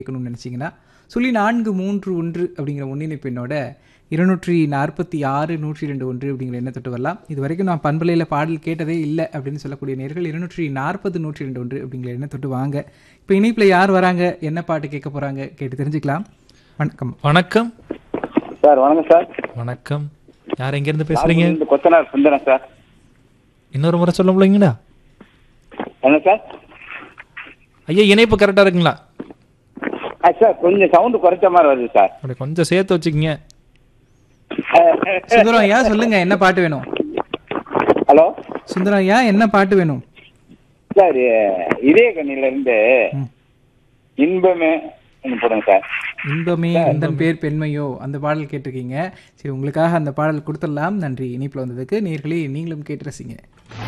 கேட்கணும்னு நினச்சிங்கன்னா சொல்லி நான்கு மூன்று ஒன்று அப்படிங்கிற ஒன்றிணைப்பு எண்ணோட இருநூற்றி நாற்பத்தி ஆறு நூற்றி ரெண்டு ஒன்று அப்படிங்கிற எண்ணை தொட்டு வரலாம் இது வரைக்கும் நான் பண்பலையில் பாடல் கேட்டதே இல்லை அப்படின்னு சொல்லக்கூடிய நேர்கள் இருநூற்றி நாற்பது நூற்றி ரெண்டு ஒன்று அப்படிங்கிற எண்ணை தொட்டு வாங்க இப்போ இணைப்பில் யார் வராங்க என்ன பாட்டு கேட்க போகிறாங்க கேட்டு தெரிஞ்சுக்கலாம் வணக்கம் வணக்கம் சார் வணக்கம் சார் வணக்கம் யார் எங்கேருந்து பேசுறீங்க இந்த கொத்தனார் சுந்தரம் சார் இன்னொரு முறை சொல்ல முடியுங்களா என்ன சார் ஐயா இணைப்பு கரெக்டாக இருக்குங்களா ஆ சார் கொஞ்சம் சவுண்டு குறைச்ச மாதிரி வருது சார் அப்படி கொஞ்சம் சேர்த்து வச்சுக்கிங்க சுந்தரம் ஐயா சொல்லுங்க என்ன பாட்டு வேணும் ஹலோ சுந்தரம் ஐயா என்ன பாட்டு வேணும் சார் இதய கண்ணில இருந்து ம். இன்பமே ஒன்று போடுங்க சார் இன்பமே எந்தன் பேர் பெண்மையோ அந்த பாடல் கேட்டிருக்கீங்க சரி உங்களுக்காக அந்த பாடல் கொடுத்துடலாம் நன்றி இனிப்பில் வந்ததுக்கு நேர்களே நீங்களும் கேட்டு ரசிங்க